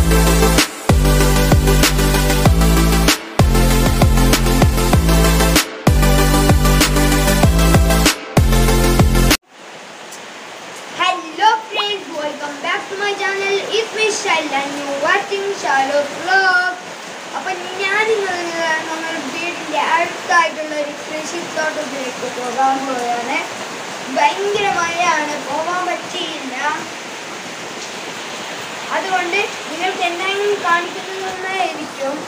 Hello friends, welcome back to my channel. It's me Shal and you're watching Shallow Vlog. അപ്പൊ ഞാൻ ഇന്ന് നമ്മുടെ വീടിന്റെ അടുത്തായിട്ടുള്ള ഒരു കൃഷിത്തോട്ടത്തിലേക്ക് പോകാൻ പോവുകയാണ് ഭയങ്കര മഴയാണ് പോകാൻ പറ്റിയില്ല അതുകൊണ്ട് നിങ്ങൾക്ക് എന്തെങ്കിലും കാണിക്കുന്നതായിരിക്കും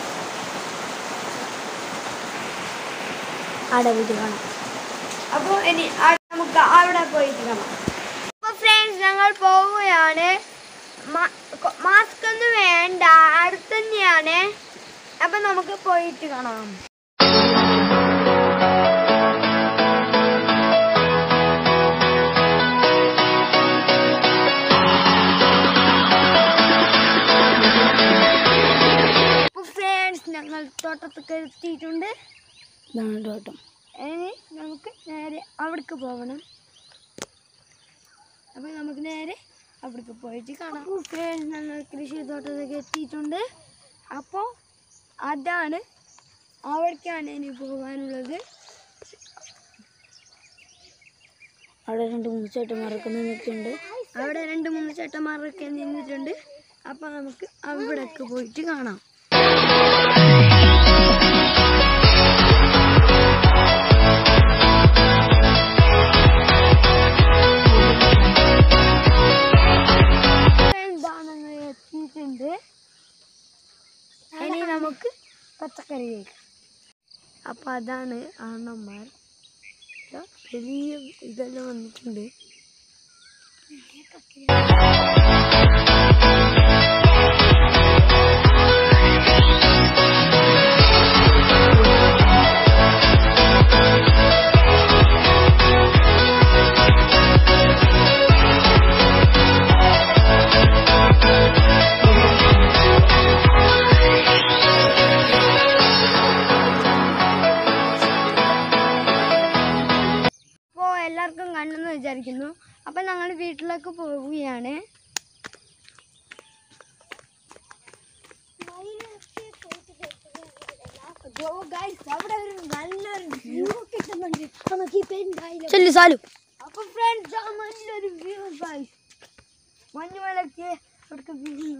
അവിടെ വീട്ടിൽ കാണാം അപ്പോൾ ഇനി ആ- നമുക്ക് അവിടെ പോയിട്ട് കാണാം അപ്പോൾ ഫ്രണ്ട്സ് ഞങ്ങൾ പോവുകയാണ് മാസ്ക് ഒന്നും വേണ്ട അടുത്ത് തന്നെയാണ് അപ്പൊ നമുക്ക് പോയിട്ട് കാണാം ഫ്രണ്ട്സ് ഞങ്ങൾ തോട്ടത്തൊക്കെ എത്തിയിട്ടുണ്ട് ഇതാണ് തോട്ടം ഇനി നമുക്ക് നേരെ അവിടേക്ക് പോകണം അപ്പോൾ നമുക്ക് നേരെ അവിടേക്ക് പോയിട്ട് കാണാം ഫ്രണ്ട്സ് ഞങ്ങൾ കൃഷി തോട്ടത്തിലേക്ക് എത്തിയിട്ടുണ്ട് അപ്പോൾ അതാണ് അവിടേക്കാണ് ഇനി പോകാനുള്ളത് അവിടെ രണ്ട് മൂന്ന് ചേട്ടന്മാരൊക്കെ നിന്നിട്ടുണ്ട് അവിടെ രണ്ട് മൂന്ന് ചേട്ടന്മാരൊക്കെ നിന്നിട്ടുണ്ട് അപ്പോൾ നമുക്ക് അവിടേക്ക് പോയിട്ട് കാണാം എന്താണെന്ന് എത്തിയിട്ടുണ്ട് ഇനി നമുക്ക് പച്ചക്കറി കഴിക്കാം അപ്പോൾ അതാണ് ആണന്മാർ ഇതാ വലിയ ഇതെല്ലാം വന്നിട്ടുണ്ട് അപ്പോൾ എല്ലാവർക്കും കണ്ടെന്ന് വിചാരിക്കുന്നു അപ്പം ഞങ്ങൾ വീട്ടിലേക്ക് പോവുകയാണ് അവിടെ ഒരു നല്ലൊരു വ്യൂ കിട്ടുന്നുണ്ട് നമുക്ക് ഈ പെയിന്റ് ചെല്ലു സാലു അപ്പൊ ഫ്രണ്ട്സ് നല്ലൊരു വ്യൂ ഗൈസ് മഞ്ഞുമലക്ക് അവിടുത്തെ വ്യൂ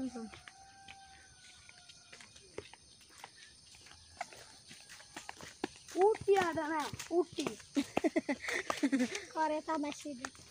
ഊട്ടിയാടാണ് ഊട്ടി കൊറേ തമാശ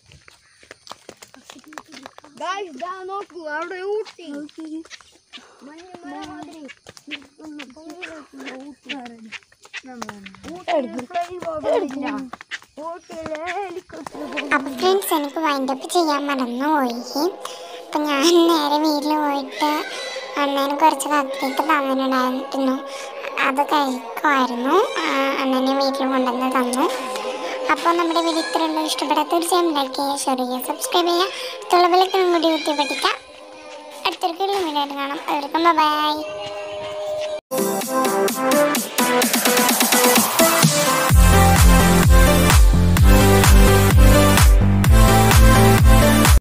ഗൈസ് ദാ നോക്കൂ അവിടെ ഊട്ടി മഞ്ഞുമല മാതിരി നിൽക്കുന്നു. ഊട്ടിയാണ് ഊട്ടിയിൽ ഫ്ലൈ ഇല്ല ഊട്ടിയിലെ ഹെലികോപ്റ്റർ അപ്പം ഫ്രണ്ട്സ് എനിക്ക് വൈൻഡപ്പ് ചെയ്യാൻ മറന്നുപോയി അപ്പം ഞാൻ നേരെ വീട്ടിൽ പോയിട്ട് അണ്ണന് കുറച്ച് കത്തിക്ക് തന്നിട്ടുണ്ടായിരുന്നു അത് കഴിക്കുമായിരുന്നു ആ, അണ്ണനെ വീട്ടിൽ കൊണ്ടുവന്ന് തന്നു അപ്പോൾ നമ്മുടെ വീഡിയോ ഇത്രയുള്ള ഇഷ്ടപ്പെടാത്ത തീർച്ചയായും ലൈക്ക് ചെയ്യുക ഷെയർ ചെയ്യുക സബ്സ്ക്രൈബ് ചെയ്യുക അടുത്തുള്ള വിലക്കിനും കൂടി കുത്തി പഠിക്കാം അടുത്തൊരു വീഡിയോ ആയിട്ട് കാണാം അവർക്കും ബൈ